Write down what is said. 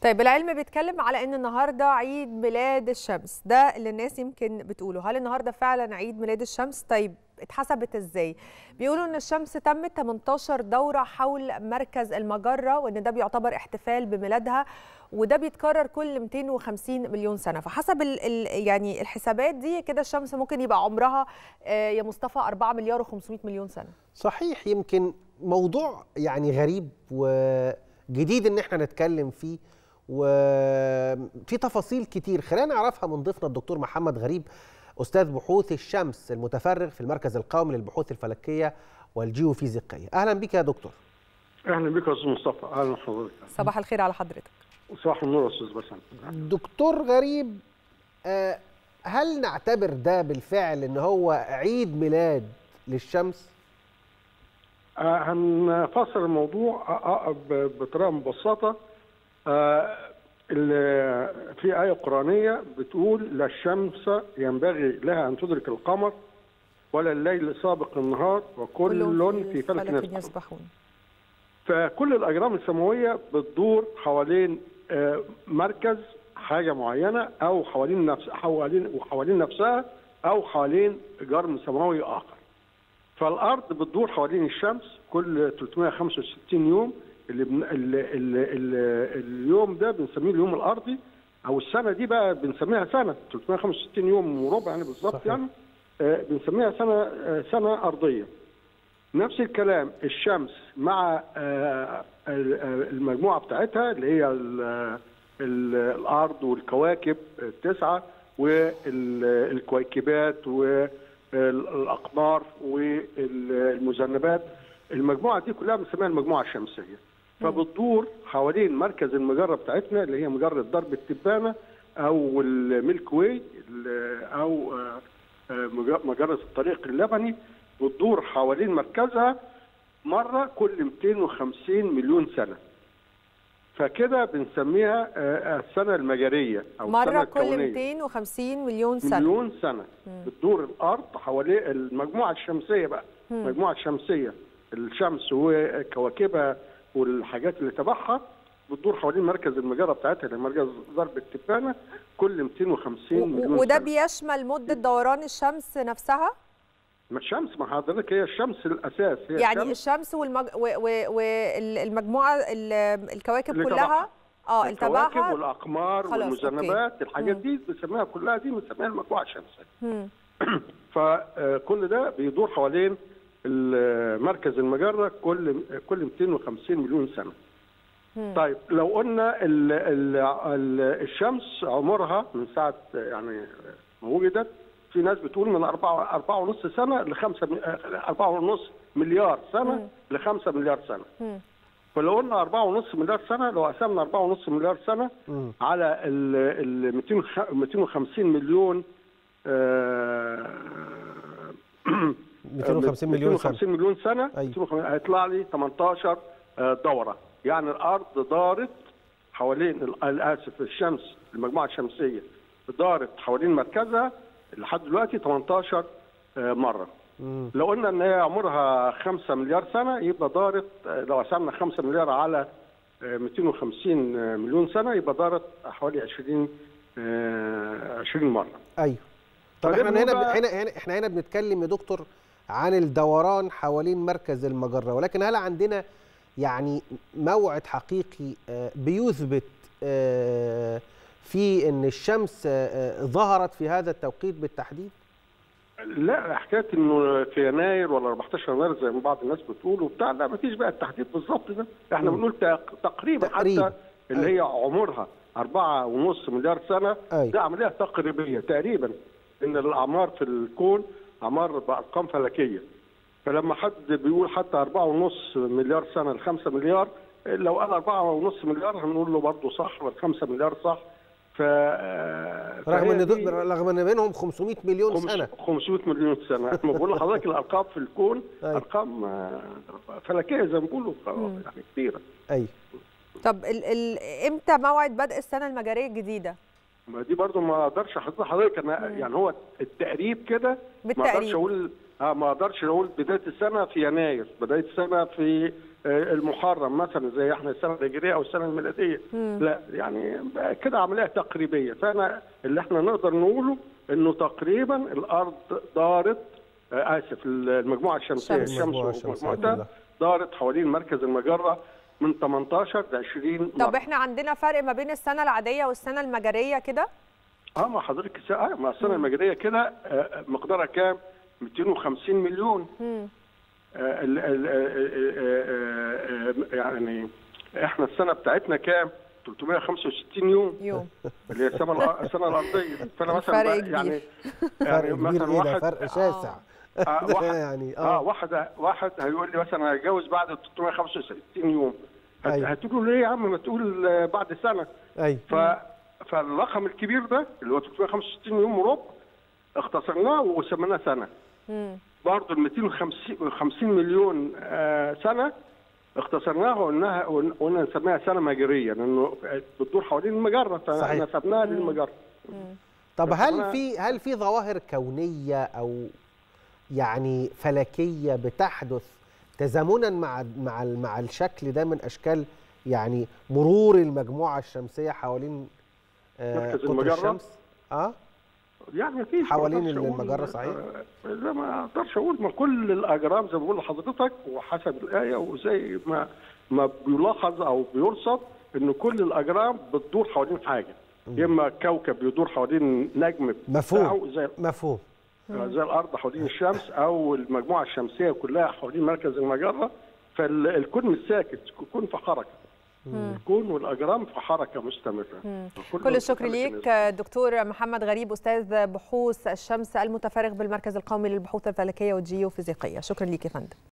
طيب العلم بيتكلم على ان النهارده عيد ميلاد الشمس ده اللي الناس يمكن بتقوله هل النهارده فعلا عيد ميلاد الشمس طيب اتحسبت ازاي بيقولوا ان الشمس تمت 18 دوره حول مركز المجره وان ده بيعتبر احتفال بميلادها وده بيتكرر كل 250 مليون سنه فحسب ال ال يعني الحسابات دي كده الشمس ممكن يبقى عمرها آه، يا مصطفى 4 مليار و500 مليون سنه صحيح يمكن موضوع يعني غريب وجديد ان احنا نتكلم فيه وفي تفاصيل كتير خلينا نعرفها من ضيفنا الدكتور محمد غريب استاذ بحوث الشمس المتفرغ في المركز القومي للبحوث الفلكيه والجيوفيزيقيه اهلا بك يا دكتور اهلا بك يا استاذ مصطفى اهلا حضرتك صباح الخير على حضرتك صباح النور يا استاذ بسام دكتور غريب آه، هل نعتبر ده بالفعل ان هو عيد ميلاد للشمس آه، هنفسر الموضوع آه، آه، ب- بطريقه مبسطه آه، ال- في آية قرآنية بتقول لا الشمس ينبغي لها أن تدرك القمر ولا الليل سابق النهار وكل في فلك يسبحون يسبحون فكل الأجرام السماوية بتدور حوالين آه، مركز حاجة معينة أو حوالين نفس حوالين وحوالين نفسها أو حوالين جرم سماوي آخر. فالأرض بتدور حوالين الشمس كل 365 يوم اللي, بن... اللي, اللي, اللي اليوم ده بنسميه اليوم الأرضي أو السنة دي بقى بنسميها سنة 365 يوم وربع يعني بالظبط صحيح. يعني آه، بنسميها سنة آه، سنة أرضية. نفس الكلام الشمس مع آه، ال- آه، المجموعه بتاعتها اللي هي ال- ال- الارض والكواكب التسعه والكويكبات والاقمار والمذنبات المجموعه دي كلها بنسميها المجموعه الشمسيه فبتدور حوالين مركز المجره بتاعتنا اللي هي مجره درب التبانه او الميلك واي ال- او آه، آه، مج- مجره الطريق اللبني بتدور حوالين مركزها مره كل 250 مليون سنه فكده بنسميها آه، السنه المجريه او السنه مره كل الكونيه 250 مليون سنه مليون سنه بتدور الارض حوالين المجموعه الشمسيه بقى المجموعه الشمسيه الشمس وكواكبها والحاجات اللي تبعها بتدور حوالين مركز المجره بتاعتها اللي هي مركز ضرب التبانه كل 250 و- مليون وده سنة. بيشمل مده دوران الشمس نفسها ما الشمس ما حضرتك هي الشمس الاساس هي يعني الشمس الشمس والمج... والمجموعه الكواكب اللي كلها تبعها. اه اللي الكواكب تبعها والاقمار خلاص، والمذنبات أوكي. الحاجات مم. دي بنسميها كلها دي بنسميها المجموعه الشمسيه مم. فكل ده بيدور حوالين ال- مركز المجره كل كل 250 مليون سنه مم. طيب لو قلنا ال ال ال الشمس عمرها من ساعه يعني ما وجدت في ناس بتقول من أربعة أربعة ونص سنة لخمسة أربعة ونص مليار سنة لخمسة مليار سنة مم. فلو قلنا أربعة ونص مليار سنة لو قسمنا أربعة ونص مليار سنة مم. على ال ال 250 مليون آه، 250 مليون سنه 250 مليون سنة أيوة. 250 هيطلع لي 18 آه، دورة يعني الأرض دارت حوالين ال- آسف الشمس المجموعة الشمسية دارت حوالين مركزها لحد دلوقتي 18 آه، مرة مم. لو قلنا ان هي عمرها 5 مليار سنه يبقى دارت آه، لو قسمنا 5 مليار على آه، 250 مليون سنه يبقى دارت حوالي 20 آه، 20 مره. ايوه طب فده احنا هنا بنبقى- هنا هنا احنا هنا بنتكلم يا دكتور عن الدوران حوالين مركز المجره ولكن هل عندنا يعني موعد حقيقي آه، بيثبت آه، في ان الشمس آه، آه، ظهرت في هذا التوقيت بالتحديد؟ لا حكايه انه في يناير ولا 14 يناير زي ما بعض الناس بتقول وبتاع لا ما فيش بقى التحديد بالظبط ده احنا مم. بنقول تق- تقريبا تقريب. حتى اللي هي عمرها أربعة ونص مليار سنة أي. ده عملية تقريبية تقريبا إن الأعمار في الكون أعمار بأرقام فلكية فلما حد بيقول حتى أربعة ونص مليار سنة لخمسة مليار لو قال أربعة ونص مليار هنقول له برضه صح والخمسة مليار صح ف رغم ان فهي دول- دي- رغم ان بينهم 500 مليون خمس- سنه 500 مليون سنه ما بقول لحضرتك الارقام في الكون أيوة. ارقام آه، فلكيه زي ما بيقولوا يعني كبيره ايوه طب ال ال امتى موعد بدء السنه المجريه الجديده ما دي برضو ما اقدرش احط حضرتك انا يعني هو التقريب كده ما بالتقريب. اقدرش اقول اه ما اقدرش اقول بدايه السنه في يناير بدايه السنه في آه، المحرم مثلا زي احنا السنه الهجريه او السنه الميلاديه لا يعني كده عمليه تقريبيه فانا اللي احنا نقدر نقوله انه تقريبا الارض دارت آه، اسف المجموعه الشمسيه الشمس. الشمس المجموعة الشمسية ومجموعتها كلها. دارت حوالين مركز المجره من 18 ل 20 طب مرة. احنا عندنا فرق ما بين السنه العاديه والسنه المجريه كده اه ما حضرتك الس- آه ما السنه المجريه كده آه، مقدارها كام؟ 250 مليون مم. آه، ال- ال- آه، آه، آه، يعني احنا السنه بتاعتنا كام؟ 365 يوم يوم اللي هي السنه الأ- السنه الارضيه فانا مثلا فرق بقى كبير. يعني فرق يعني كبير مثلا ايه ده واحد فرق شاسع آه واحد يعني اه اه واحد واحد هيقول لي مثلا انا هتجوز بعد 365 يوم هت- أيوة. هتقول له ليه يا عم ما تقول آه، بعد سنه ايوه ف فالرقم الكبير ده اللي هو 365 يوم وربع اختصرناه وسميناه سنه مم. برضه ال 250 مليون آه، سنه اختصرناها وقلناها قلنا نسميها سنه مجريه لانه بتدور حوالين المجره صحيح. فنسبناها للمجره طب بس هل أنا- في هل في ظواهر كونيه او يعني فلكيه بتحدث تزامنا مع مع مع الشكل ده من اشكال يعني مرور المجموعه الشمسيه حوالين آه مركز قطر المجرة؟ الشمس اه يعني ما فيش حوالين ما أقدرش أقول- المجرة صحيح؟ آه، لا ما اقدرش اقول ما كل الاجرام زي ما بقول لحضرتك وحسب الايه وزي ما ما بيلاحظ او بيرصد ان كل الاجرام بتدور حوالين حاجه يا اما كوكب يدور حوالين نجم مفهوم. بتاعه زي مفهوم زي الارض حوالين الشمس او المجموعه الشمسيه كلها حوالين مركز المجره فالكون مش ساكت الكون في حركه الكون والاجرام في حركه مستمره كل الشكر ليك دكتور محمد غريب استاذ بحوث الشمس المتفرغ بالمركز القومي للبحوث الفلكيه والجيوفيزيقيه شكرا ليك يا فندم